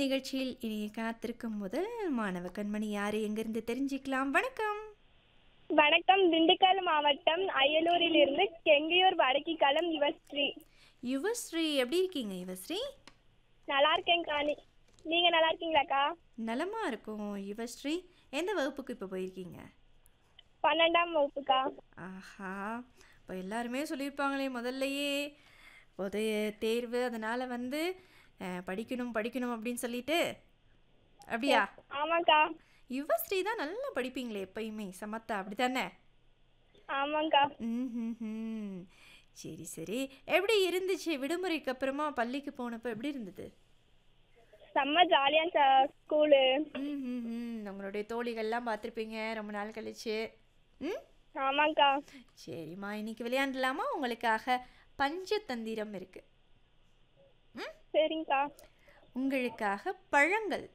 நிகழ்ச்சியில் இனி காத்திருக்கும் முதல் மாணவ கண்மணி யாரு எங்கிருந்து தெரிஞ்சுக்கலாம் வணக்கம் வணக்கம் திண்டுக்கல் மாவட்டம் அயலூரிலிருந்து கெங்கையூர் வடக்கிக்காலம் யுவஸ்ரீ யுவஸ்ரீ எப்படி இருக்கீங்க யுவஸ்ரீ நல்லா இருக்கேன் காணி நீங்க நல்லா இருக்கீங்களாக்கா நலமா இருக்கும் யுவஸ்ரீ எந்த வகுப்புக்கு இப்போ போயிருக்கீங்க பன்னெண்டாம் வகுப்புக்கா ஆஹா இப்போ எல்லாருமே சொல்லியிருப்பாங்களே முதல்லையே பொது தேர்வு அதனால் வந்து அஹ், படிக்கணும் படிக்கணும் அப்படின்னு சொல்லிட்டு அப்படியா ஆமாக்கா யுவஸ்ரீ தான் நல்லா படிப்பீங்களே எப்பயுமே சமத்தா அப்படி தானே ஆமாக்கா ம்ஹும்ஹும். சரி சரி எப்படி இருந்துச்சு விடுமுறைக்கு அப்புறமா பள்ளிக்கு போனப்போ எப்படி இருந்தது செம்ம ஜாலியா ஸ்கூலு ம்ஹும்ஹும். உங்களுடைய தோழிகள்லாம் பார்த்துருப்பீங்க ரொம்ப நாள் கழிச்சு ம் ஆமாக்கா சரிம்மா இன்னைக்கு விளையாண்டலாமா உங்களுக்காக பஞ்சதந்திரம் இருக்கு ம் சரிங்கக்கா உங்களுக்காக பழங்கள்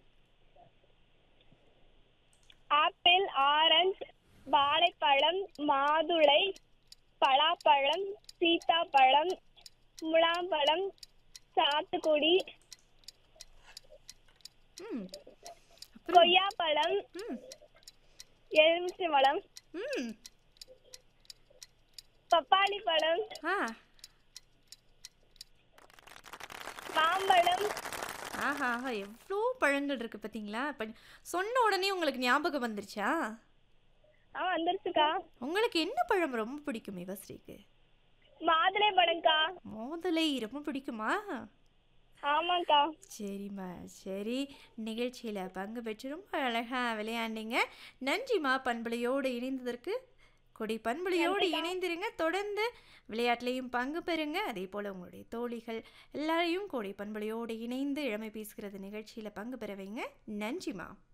ஆப்பிள் ஆரஞ்சு வாழைப்பழம் மாதுளை பலாப்பழம் சீத்தாப்பழம் முலாம்பழம் சாத்துக்குடி ம் அப்புறம் கொய்யாப்பழம் ம் எலுமிச்சை பழம் ம் பப்பாளி பழம் ஆ மாம்பழம் ஆஹா ஆஹா எவ்வளோ பழங்கள் இருக்கு பார்த்தீங்களா இப்போ சொன்ன உடனே உங்களுக்கு ஞாபகம் வந்துருச்சா ஆ வந்துருச்சுக்கா உங்களுக்கு என்ன பழம் ரொம்ப பிடிக்கும் யுவஸ்ரீக்கு மாதுளை பழம்க்கா மோதலை ரொம்ப பிடிக்குமா ஆமாக்கா சரிம்மா சரி நிகழ்ச்சியில் பங்கு பெற்று ரொம்ப அழகாக விளையாண்டீங்க நன்றிம்மா பண்பலையோடு இணைந்ததற்கு கொடி பண்பலையோடு இணைந்திருங்க தொடர்ந்து விளையாட்டுலையும் பங்கு பெறுங்க அதே போல் உங்களுடைய தோழிகள் எல்லாரையும் கொடி பண்பலையோடு இணைந்து இளமை பேசுகிறது நிகழ்ச்சியில் பங்கு பெற வைங்க நன்றிம்மா